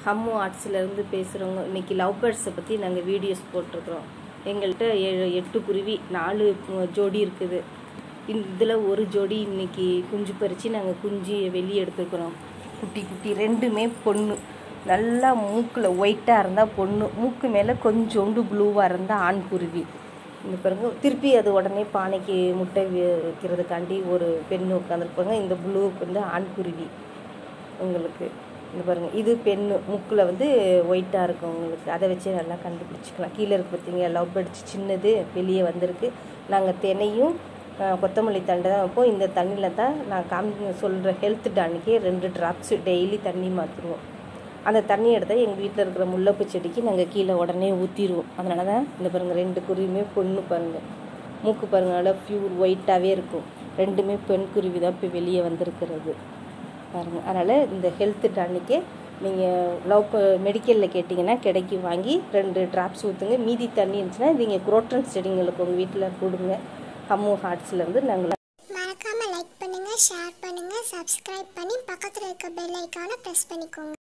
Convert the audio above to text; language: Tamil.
ஹம்மு ஆர்ட்ஸ்லேருந்து பேசுகிறவங்க இன்றைக்கி லவ் பேர்ட்ஸை பற்றி நாங்கள் வீடியோஸ் போட்டிருக்கிறோம் எங்கள்கிட்ட ஏழு எட்டு குருவி நாலு உம், ஜோடி இருக்குது இதில் ஒரு ஜோடி இன்னைக்கு குஞ்சு பறித்து நாங்கள் குஞ்சு வெளியே எடுத்துக்கிறோம் குட்டி குட்டி ரெண்டுமே பொண்ணு நல்லா மூக்கில் ஒயிட்டாக இருந்தால் பொண்ணு மூக்கு மேலே கொஞ்சோண்டு ப்ளூவாக இருந்தால் ஆண் குருவி இந்த பாருங்க திருப்பி அது உடனே பானைக்கு முட்டை வி- வைக்கிறதுக்காண்டி ஒரு பெண் உட்காந்துருப்பாங்க இந்த ப்ளூவுக்கு வந்து ஆண் குருவி உங்களுக்கு இந்த பாருங்க இது பெண்ணு முக்கில் வந்து ஒயிட்டாக இருக்கும் உங்களுக்கு அதை வச்சு நல்லா கண்டுபிடிச்சிக்கலாம் கீழே இருக்கு பார்த்தீங்க லவ் பேர்ட்ஸ் சின்னது வெளியே வந்திருக்கு நாங்கள் தினையும் அஹ், கொத்தமல்லி தண்டை தான் வைப்போம் இந்த தண்ணியில் தான் நான் காமி சொல்கிற ஹெல்த் டானிக்கே ரெண்டு ட்ராப்ஸ் டெய்லி தண்ணி மாற்றுவோம் அந்த தண்ணி எடுத்தால் எங்கள் வீட்டில் இருக்கிற முல்லைப்பூ செடிக்கு நாங்கள் கீழே உடனே ஊற்றிடுவோம் அதனால தான் இந்த பாருங்கள் ரெண்டு குருவியுமே பொண்ணு பாருங்கள் மூக்கு பாருங்கள் நல்லா பியூர் ஒயிட்டாகவே இருக்கும் ரெண்டுமே பெண் குருவி தான் இப்போ வெளியே வந்திருக்கிறது பாருங்கள் அதனால் இந்த ஹெல்த் டானிக்கே நீங்கள் லவ் மெடிக்கலில் கேட்டிங்கன்னா கிடைக்கி வாங்கி ரெண்டு ட்ராப்ஸ் ஊற்றுங்க மீதி தண்ணி இருந்துச்சுன்னா நீங்கள் குரோட்ரன்ஸ் செடிங்களுக்கு உங்கள் வீட்டில் கொடுங்க ஹம்மு ஹார்ட்ஸ்லேருந்து நாங்கள் மறக்காம லைக் பண்ணுங்க ஷேர் பண்ணுங்க சப்ஸ்கிரைப் பண்ணி பக்கத்துல இருக்க பெல் ஐக்கானை பிரஸ் பண்ணிக்கோங்க